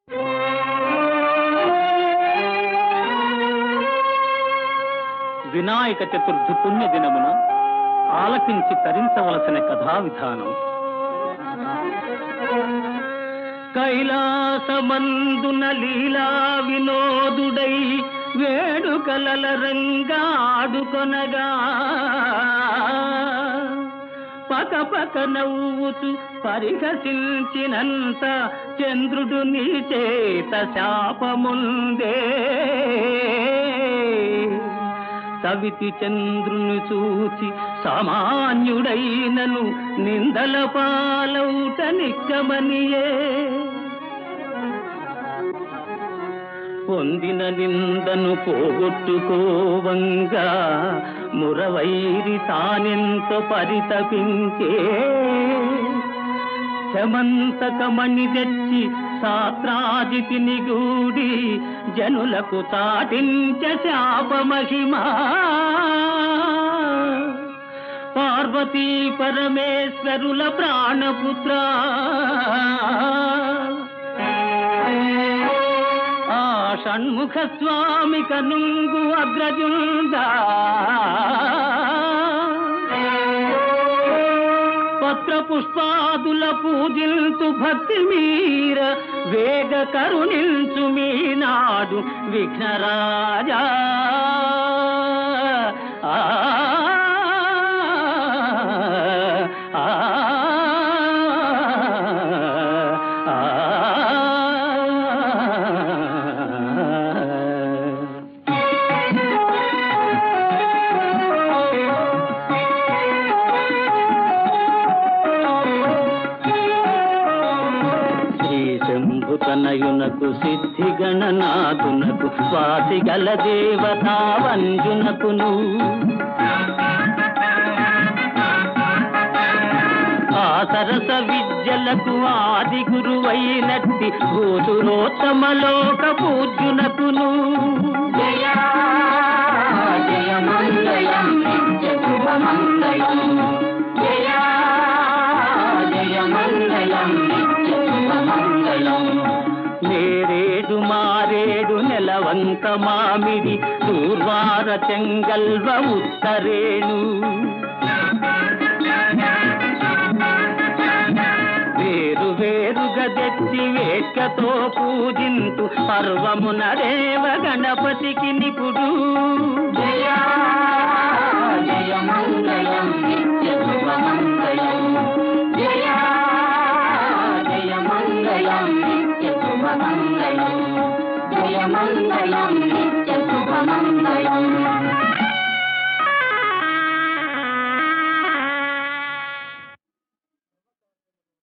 వినాయక చతుర్థి పుణ్య దినమున ఆలకించి తరించవలసిన కథా విధానం కైలాసమందున లీలా వినోదుడై వేడుకలల రంగాడుకొనగా పక పక నవ్వుచు పరిహసించినంత చంద్రుడు నీ చేత శాపముందే సవితి చంద్రుని చూచి సామాన్యుడైనను నిందల పాలౌట నిక్కమనియే పొందిన నిందను పోగొట్టుకోవంగా మురవైరి తానెంతో పరితపించే శమంతకమణి తెచ్చి సాత్రాజితిని గూడి జనులకు చాటించ శాపమహిమా పార్వతీ పరమేశ్వరుల ప్రాణపుత్ర ఆ షణ్ముఖ స్వామి కనుంగు అగ్రజుందా పత్ర పుష్పాదుల పూజించు భక్తి మీర వేగ కరుణించు మీనాడు విఘ్నరాజా ఆ, ఆ, ఆ. శ్రీ శంభుతనయునకు సిద్ధి గణనాథునకు స్వాతి గల దేవతా వంజునకును ఆ సరస విద్యలకు ఆది గురువైనట్టి భూతురోత్తమలోక పూజ్యునకును జయ జయ మంగళం నిత్య శుభమంగళం జయ జయ మంగళం నిత్య శుభమంగళం నేరేడు మారేడు నెలవంక మామిడి దూర్వార చెంగల్వ ఉత్తరేణు వేరు వేరుగా తెచ్చి వేట్కతో పూజింతు పర్వమున దేవ గణపతికి నిపుడు జయ జయ మంగళం నిత్య శుభమంగళం జయ జయ మంగళం నిత్య శుభమంగళం జయ మంగళం